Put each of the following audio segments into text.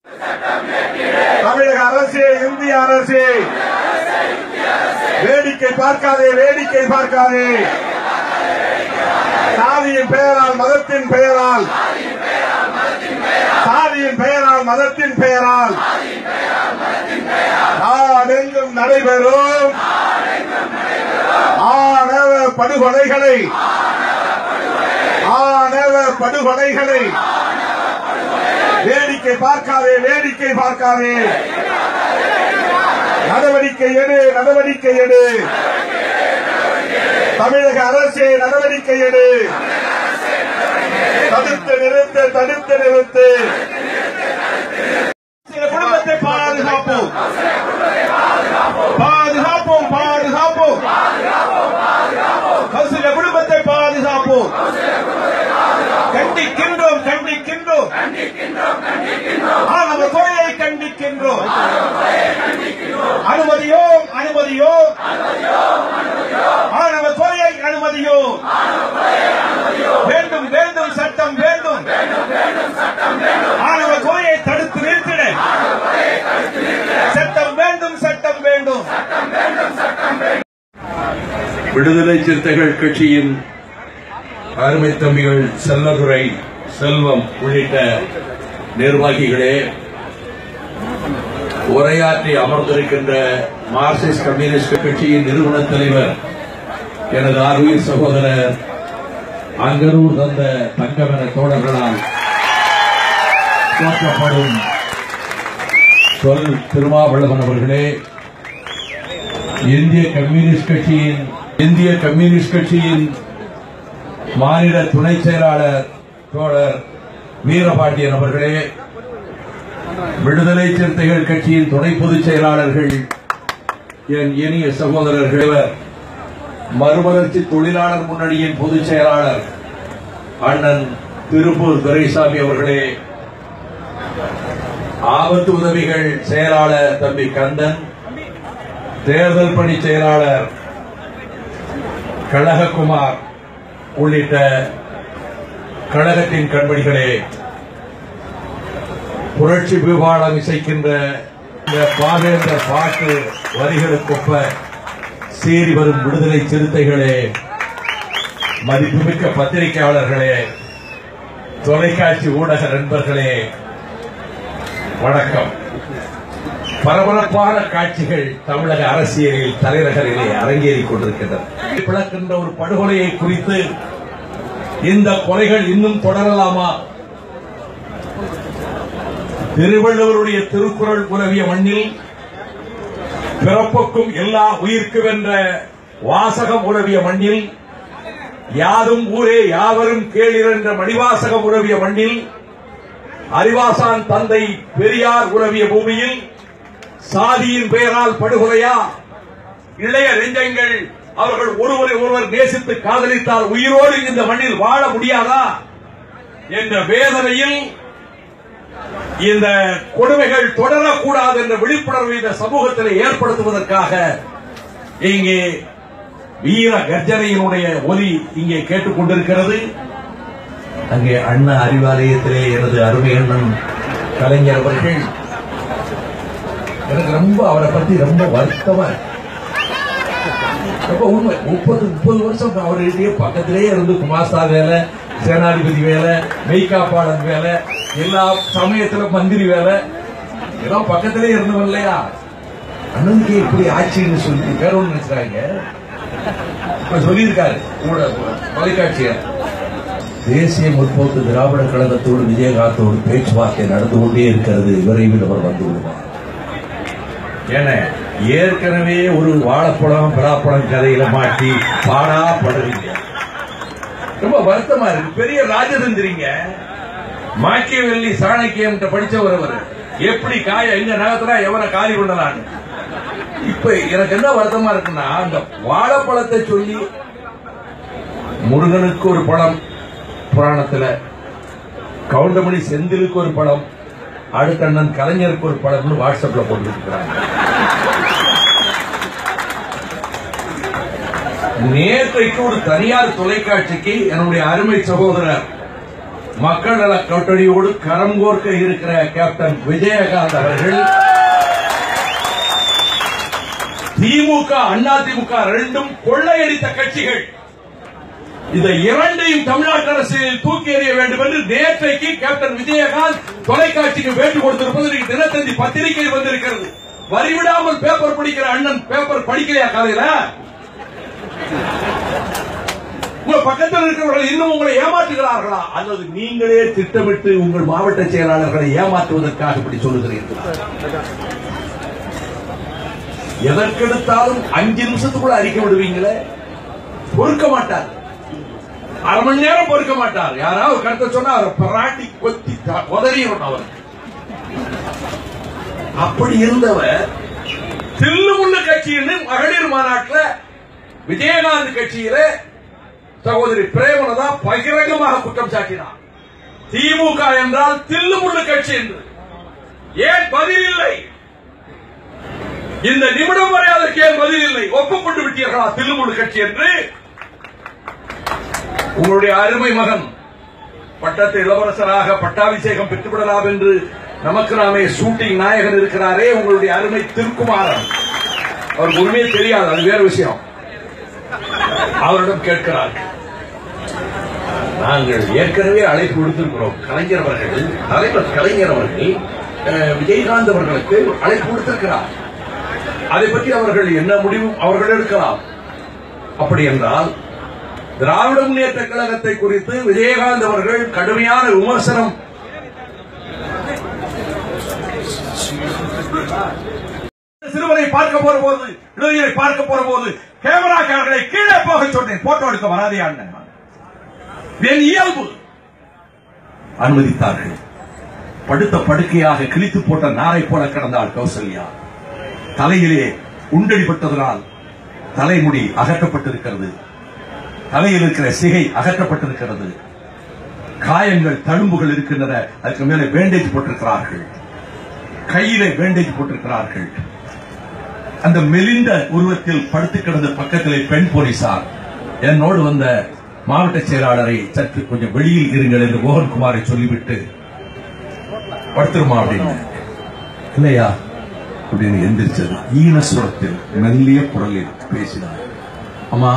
தமிழக அரசு இந்திய அரசு வேடிக்கை பார்க்காதே வேடிக்கை பார்க்காதே சாதியின் பெயரால் மதத்தின் பெயரால் சாதியின் பெயரால் மதத்தின் பெயரால் நாடெங்கும் நடைபெறும் ஆணவ படுகொலைகளை ஆணவ படுகொலைகளை வேடிக்கை பார்க்காதே வேடிக்கை பார்க்காதே நடவடிக்கை எடு நடவடிக்கை எடு தமிழக அரசு நடவடிக்கை எடு தடுத்து நிறுத்து தடுத்து நிறுத்து சில குடும்பத்தை பாதுகாப்போம் பாதுகாப்போம் பாதுகாப்போம் சில குடும்பத்தை பாதுகாப்போம் கண்டிக்கின்றோம் கண்டிக்கின்றோம் ஆணவ கொலையை கண்டிக்கின்றோம் அனுமதியோ அனுமதியோ ஆணவ கொலையை அனுமதியோ வேண்டும் வேண்டும் சட்டம் வேண்டும் ஆணவ கொலையை தடுத்து நிறுத்திட சட்டம் வேண்டும் சட்டம் வேண்டும் விடுதலை சிறுத்தைகள் கட்சியின் அருமை தம்பிகள் செல்லதுரை செல்வம் உள்ளிட்ட நிர்வாகிகளே உரையாற்றி அமர்ந்திருக்கின்ற மார்க்சிஸ்ட் கம்யூனிஸ்ட் கட்சியின் நிறுவன தலைவர் எனது ஆர்வீர் சகோதரர் அங்கரூர் தந்த தங்கமென தோழர்களால் போற்றப்படும் சொல் திருமாவளவன் அவர்களே இந்திய கம்யூனிஸ்ட் கட்சியின் இந்திய கம்யூனிஸ்ட் கட்சியின் மாநில துணை செயலாளர் தோழர் வீரபாண்டியன் அவர்களே விடுதலை சிறுத்தைகள் கட்சியின் துணை பொதுச் செயலாளர்கள் என் இனிய சகோதரர்கள் மறுமலர்ச்சி தொழிலாளர் முன்னணியின் பொதுச் செயலாளர் அண்ணன் திருப்பூர் துரைசாமி அவர்களே ஆபத்து உதவிகள் செயலாளர் தம்பி கந்தன் தேர்தல் பணி செயலாளர் கழகக்குமார் உள்ளிட்ட கழகத்தின் கண்மணிகளே புரட்சி விவாதம் இசைக்கின்ற இந்த பாவேந்த பாட்டு வரிகளுக்கொப்ப சீறி வரும் விடுதலை சிறுத்தைகளே மதிப்புமிக்க பத்திரிகையாளர்களே தொலைக்காட்சி ஊடக நண்பர்களே வணக்கம் பரபரப்பான காட்சிகள் தமிழக அரசியலில் தலைநகரிலே அரங்கேறிக் கொண்டிருக்கின்றன பிளக்கின்ற ஒரு படுகொலையை குறித்து இந்த கொலைகள் இன்னும் தொடரலாமா திருவள்ளுவருடைய திருக்குறள் உலவிய மண்ணில் பிறப்புக்கும் எல்லா உயிர்க்கும் என்ற வாசகம் உலவிய மண்ணில் யாதும் ஊரே யாவரும் கேளிர் என்ற மணிவாசகம் உலவிய மண்ணில் அறிவாசான் தந்தை பெரியார் உலவிய பூமியில் சாதியின் பெயரால் படுகொலையா இளைய நெஞ்சங்கள் அவர்கள் ஒருவரை ஒருவர் நேசித்து காதலித்தால் உயிரோடு இந்த மண்ணில் வாழ முடியாதா என்ற வேதனையில் இந்த கொடுமைகள் தொடரக்கூடாது என்ற விழிப்புணர்வை இந்த சமூகத்தில் ஏற்படுத்துவதற்காக இங்கே வீர கர்ஜனையினுடைய ஒலி இங்கே கேட்டுக் கொண்டிருக்கிறது அங்கே அண்ணா அறிவாலயத்திலே எனது அருமை அண்ணன் கலைஞர் அவர்கள் எனக்கு ரொம்ப அவரை பத்தி ரொம்ப வருத்தமா இருக்கு. ரொம்ப உண்மை முப்பது முப்பது வருஷம் அவர்கிட்டயே பக்கத்திலேயே இருந்து குமாஸ்தா வேலை சேனாதிபதி வேலை மெய்காப்பாளன் வேலை எல்லா சமயத்துல மந்திரி வேலை எல்லாம் பக்கத்திலே இருந்தவன் இல்லையா அண்ணனுக்கு இப்படி ஆட்சின்னு சொல்லி வேற ஒண்ணு நினைச்சாங்க இப்ப சொல்லியிருக்காரு கூட தொலைக்காட்சிய தேசிய முற்போக்கு திராவிட கழகத்தோடு விஜயகாந்தோடு பேச்சுவார்த்தை நடந்து கொண்டே இருக்கிறது விரைவில் அவர் வந்து விடுவார் என ஏற்கனவே ஒரு வாழைப்பழம் பலாப்பழம் கதையில மாட்டி பாடா படுறீங்க ரொம்ப வருத்தமா இருக்கு பெரிய ராஜதந்திரிங்க மாக்கியவெள்ளி சாணக்கியம் படிச்சவர் அவர் எப்படி காய எங்க நகத்துல எவனை காலி பண்ணலான்னு இப்ப எனக்கு என்ன வருத்தமா இருக்குன்னா அந்த வாழைப்பழத்தை சொல்லி முருகனுக்கு ஒரு படம் புராணத்துல கவுண்டமணி செந்திலுக்கு ஒரு படம் அடுத்த அண்ணன் கலைஞருக்கு ஒரு படம்னு வாட்ஸ்அப்ல போட்டு இருக்கிறாங்க நேற்றைக்கு ஒரு தனியார் தொலைக்காட்சிக்கு என்னுடைய அருமை சகோதரர் மக்கள் நல கூட்டணியோடு கரம் கோர்க்க இருக்கிற கேப்டன் விஜயகாந்த் அவர்கள் திமுக அதிமுக ரெண்டும் கொள்ளையடித்த கட்சிகள் இந்த இரண்டையும் தமிழ்நாட்டு அரசியலில் தூக்கி எறிய வேண்டும் என்று நேற்றைக்கு கேப்டன் விஜயகாந்த் தொலைக்காட்சிக்கு வேண்டு கொடுத்திருப்பது இன்னைக்கு தினத்தந்தி பத்திரிகையில் வந்திருக்கிறது வரிவிடாமல் பேப்பர் படிக்கிற அண்ணன் பேப்பர் படிக்கலையா காலையில உங்க பக்கத்தில் இருக்கிறவர்கள் இன்னும் உங்களை ஏமாற்றுகிறார்களா அல்லது நீங்களே திட்டமிட்டு உங்கள் மாவட்ட செயலாளர்களை ஏமாற்றுவதற்காக இப்படி சொல்லுகிறீர்களா எதற்கெடுத்தாலும் அஞ்சு நிமிஷத்துக்குள்ள அறிக்கை விடுவீங்களே பொறுக்க மாட்டார் அரை மணி நேரம் பொறுக்க மாட்டார் யாராவது கருத்தை சொன்னா அவரை பராட்டி கொத்தி த- உதறிடணும் அவர் அப்படி இருந்தவர் தில்லுமுள்ளு கட்சின்னு மகளிர் மாநாட்டில் விஜயகாந்த் கட்சியில சகோதரி பிரேமலதா பகிரங்கமாக குற்றம் சாட்டினார் திமுக என்றால் தில்லுமுள்ளு கட்சி என்று ஏன் பதில் இல்லை இந்த நிமிடம் வரை அதற்கு ஏன் பதில் இல்லை ஒப்புக்கொண்டு விட்டீர்களா தில்லுமுள்ளு கட்சி என்று உங்களுடைய அருமை மகன் பட்டத்து இளவரசராக பட்டாபிஷேகம் பெற்றுவிடலாம் என்று நமக்கு நாமே ஷூட்டிங் நாயகன் இருக்கிறாரே உங்களுடைய அருமை திருக்குமாரன் அவருக்கு உண்மையே தெரியாது அது வேற விஷயம் அவரிடம் கேட்கிறார் நாங்கள் ஏற்கனவே அழைப்பு விடுத்திருக்கிறோம் கலைஞர் அவர்கள் தலைவர் கலைஞர் அவர்கள் அஹ், விஜயகாந்த் அவர்களுக்கு அழைப்பு விடுத்திருக்கிறார் அதை பற்றி அவர்கள் என்ன முடிவு அவர்கள் எடுக்கலாம் அப்படி என்றால் திராவிட முன்னேற்ற கழகத்தை குறித்து விஜயகாந்த் அவர்கள் கடுமையான விமர்சனம் சிறுவரை பார்க்க போற போது இளைஞரை பார்க்க போற போது கேமராக்காரர்களை கீழே போக சொன்னேன் போட்டோ எடுக்க வராதே அண்ணன் என் இயல்பு அனுமதித்தார்கள் படுத்த படுக்கையாக கிழித்து போட்ட நாரை போல கிடந்தாள் கௌசல்யா தலையிலே உண்டடிப்பட்டதனால் தலைமுடி அகற்றப்பட்டிருக்கிறது தலையில் இருக்கிற சிகை அகற்றப்பட்டிருக்கிறது காயங்கள் தழும்புகள் இருக்கின்றன அதுக்கு மேலே பேண்டேஜ் போட்டிருக்கிறார்கள் கையிலே பேண்டேஜ் போட்டிருக்கிறார்கள் அந்த மெலிந்த உருவத்தில் படுத்து கிடந்த பக்கத்திலே பெண் போலீசார் என்னோடு வந்த மாவட்ட செயலாளரை சற்று கொஞ்சம் வெளியில் இருங்கள் என்று மோகன்குமாரை சொல்லிவிட்டு படுத்துருமா அப்படின்னு இல்லையா அப்படின்னு எந்திரிச்சது ஈனசுரத்தில் மெல்லிய குரலில் பேசினார் அம்மா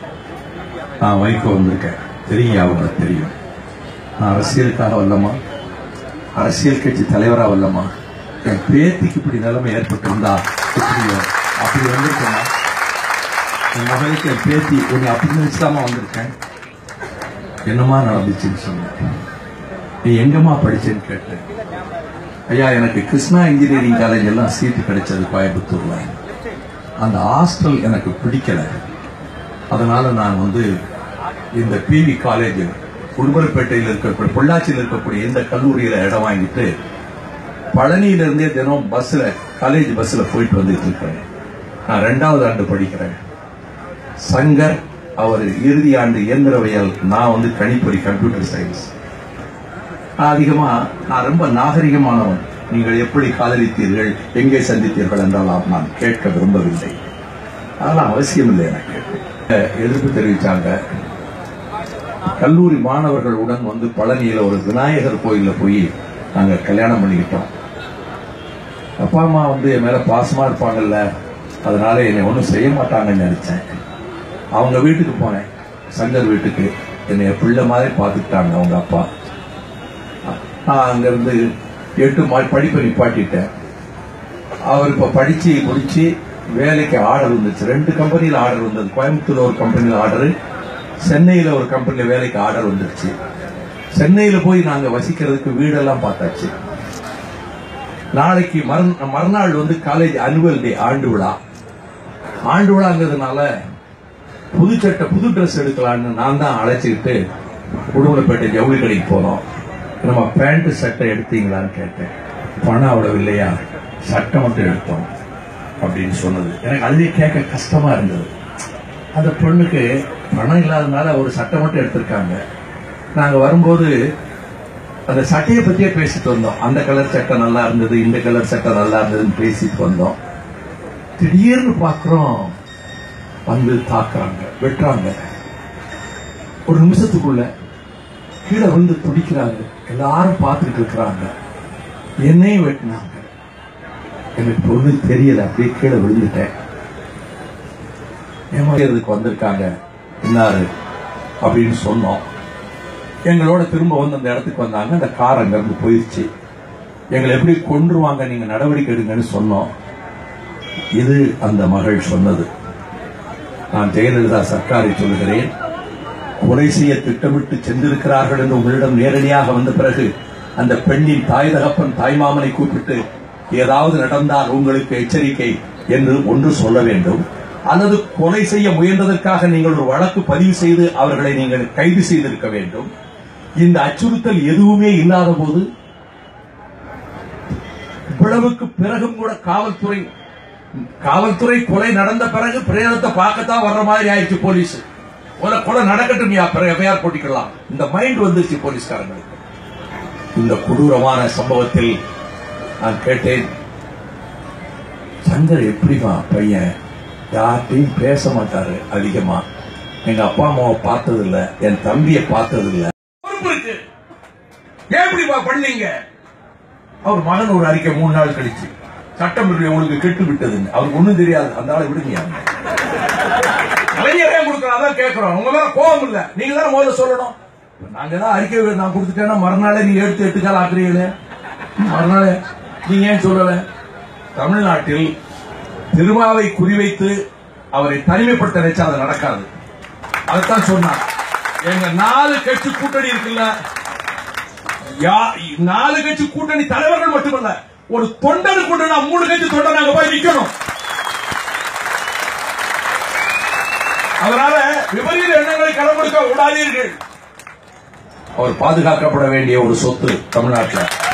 நான் வைகோ வந்திருக்கேன் தெரியும் அவங்களுக்கு தெரியும் நான் அரசியலுக்காக வரலமா அரசியல் கட்சி தலைவரா வரலமா என் பேத்திக்கு இப்படி நிலைமை ஏற்பட்டிருந்தா இப்படி அப்படி வந்திருக்கேன் என் மகளுக்கு என் பேத்தி உன்னை அப்படி நினைச்சுதாம்மா வந்திருக்கேன் என்னமா நடந்துச்சுன்னு சொன்னேன் நீ எங்கம்மா படிச்சேன்னு கேட்டேன் ஐயா எனக்கு கிருஷ்ணா இன்ஜினியரிங் காலேஜ் எல்லாம் சீட்டு கிடைச்சது கோயம்புத்தூர்ல அந்த ஹாஸ்டல் எனக்கு பிடிக்கல அதனால நான் வந்து இந்த பிவி காலேஜ் உடுமலைப்பேட்டையில் இருக்கக்கூடிய பொள்ளாச்சியில் இருக்கக்கூடிய இந்த கல்லூரியில இடம் வாங்கிட்டு பழனியில இருந்தே தினம் பஸ்ல காலேஜ் பஸ்ல போயிட்டு வந்துட்டு இருக்கிறேன் நான் ரெண்டாவது ஆண்டு படிக்கிறேன் சங்கர் அவர் இறுதி ஆண்டு இயந்திரவியல் நான் வந்து கணிப்பொறி கம்ப்யூட்டர் சயின்ஸ் நான் அதிகமா நான் ரொம்ப நாகரிகமானவன் நீங்கள் எப்படி காதலித்தீர்கள் எங்கே சந்தித்தீர்கள் என்றால் நான் கேட்க விரும்பவில்லை அதெல்லாம் அவசியம் இல்லை எனக்கு அஹ் எதிர்ப்பு தெரிவிச்சாங்க கல்லூரி மாணவர்களுடன் வந்து பழனியில ஒரு விநாயகர் கோயில்ல போய் நாங்க கல்யாணம் பண்ணிக்கிட்டோம் அப்பா அம்மா வந்து என் மேல பாசமா இருப்பாங்கல்ல அதனால என்னை ஒன்றும் செய்ய மாட்டாங்கன்னு நினைச்சேன் அவங்க வீட்டுக்கு போனேன் சங்கர் வீட்டுக்கு என்னை பிள்ளை மாதிரி பார்த்துக்கிட்டாங்க அவங்க அப்பா நான் அங்கிருந்து எட்டு மா படிப்பை நிப்பாட்டிட்டேன் அவர் இப்ப படிச்சு முடிச்சு வேலைக்கு ஆர்டர் வந்துச்சு ரெண்டு கம்பெனியில் ஆர்டர் வந்தது கோயம்புத்தூர்ல ஒரு கம்பெனியில் ஆர்டர் சென்னையில ஒரு கம்பெனில வேலைக்கு ஆர்டர் வந்துருச்சு சென்னையில போய் நாங்க வசிக்கிறதுக்கு வீடெல்லாம் பார்த்தாச்சு நாளைக்கு மறு- மறுநாள் வந்து காலேஜ் அனுவல் டே ஆண்டு விழா ஆண்டு விழாங்கிறதுனால புது சட்டை புது ட்ரெஸ் எடுக்கலான்னு நான் தான் அழைச்சிக்கிட்டு உடுமலைப்பேட்டை ஜவுளி கடைக்கு போனோம் நம்ம பேண்ட் சட்டை எடுத்தீங்களான்னு கேட்டேன் பணம் அவ்வளவு இல்லையா சட்டை மட்டும் எடுத்தோம் அப்படின்னு சொன்னது எனக்கு அதுவே கேட்க கஷ்டமா இருந்தது அந்த பொண்ணுக்கு பணம் இல்லாதனால ஒரு சட்டை மட்டும் எடுத்திருக்காங்க நாங்க வரும்போது அந்த சட்டையை பத்தியே பேசிட்டு வந்தோம் அந்த கலர் சட்டை நல்லா இருந்தது இந்த கலர் சட்டை நல்லா இருந்ததுன்னு பேசிட்டு வந்தோம் திடீர்னு பாக்குறோம் வந்து தாக்குறாங்க வெட்டுறாங்க ஒரு நிமிஷத்துக்குள்ள கீழே வந்து துடிக்கிறாங்க எல்லாரும் பார்த்துட்டு இருக்கிறாங்க என்னையும் வெட்டினாங்க எனக்கு ஒண்ணு தெரியல அப்படியே கீழே விழுந்துட்டேன் ஏமாறதுக்கு வந்திருக்காங்க இன்னாரு அப்படின்னு சொன்னோம் எங்களோட திரும்ப வந்து அந்த இடத்துக்கு வந்தாங்க அந்த கார் அங்கிருந்து போயிருச்சு எங்களை எப்படி கொன்றுவாங்க நீங்க நடவடிக்கை எடுங்கன்னு சொன்னோம் இது அந்த மகள் சொன்னது நான் ஜெயலலிதா சர்க்காரை சொல்லுகிறேன் கொலை செய்ய திட்டமிட்டு சென்றிருக்கிறார்கள் என்று உங்களிடம் நேரடியாக வந்த பிறகு அந்த பெண்ணின் தாய் தகப்பன் தாய்மாமனை கூப்பிட்டு ஏதாவது நடந்தால் உங்களுக்கு எச்சரிக்கை என்று ஒன்று சொல்ல வேண்டும் அல்லது கொலை செய்ய முயன்றதற்காக நீங்கள் ஒரு வழக்கு பதிவு செய்து அவர்களை நீங்கள் கைது செய்திருக்க வேண்டும் இந்த அச்சுறுத்தல் எதுவுமே இல்லாத போது இவ்வளவுக்கு பிறகும் கூட காவல்துறை காவல்துறை கொலை நடந்த பிறகு பிரேதத்தை பார்க்கத்தான் வர்ற மாதிரி ஆயிடுச்சு போலீஸ் ஒரு கொலை நடக்கட்டும் யா எஃப்ஐஆர் போட்டிக்கலாம் இந்த மைண்ட் வந்துருச்சு போலீஸ்காரங்களுக்கு இந்த கொடூரமான சம்பவத்தில் நான் கேட்டேன் சங்கர் எப்படிமா பையன் யார்கிட்டையும் பேச மாட்டாரு அதிகமா எங்க அப்பா அம்மாவை பார்த்தது இல்ல என் தம்பியை பார்த்தது இல்ல பொறுப்பு இருக்கு ஏன் இப்படிப்பா பண்ணீங்க அவர் மகன் ஒரு அறிக்கை மூணு நாள் கழிச்சு சட்டம் உங்களுக்கு கெட்டு விட்டதுன்னு அவருக்கு ஒண்ணும் தெரியாது அந்த ஆளை விடுங்க கலைஞரே கொடுக்கறோம் அதான் கேட்கிறோம் உங்க மேல கோபம் இல்ல நீங்க தானே முதல்ல சொல்லணும் நாங்க தான் அறிக்கை நான் கொடுத்துட்டேன்னா மறுநாளே நீங்க எடுத்து எட்டு கால் ஆக்குறீங்களே மறுநாளே நீங்க ஏன் சொல்லல தமிழ்நாட்டில் திருமாவை குறிவைத்து அவரை தனிமைப்படுத்த நினைச்சா அது நடக்காது அதைத்தான் சொன்னார் எங்க நாலு கட்சி கூட்டணி இருக்குல்ல யா- நாலு கட்சி கூட்டணி தலைவர்கள் மட்டுமல்ல ஒரு தொண்டர் கூட்டணி மூணு கட்சி தொண்டர் நாங்க போய் நிக்கணும் அதனால விபரீத எண்ணங்களை கடன் கொடுக்க விடாதீர்கள் அவர் பாதுகாக்கப்பட வேண்டிய ஒரு சொத்து தமிழ்நாட்டில்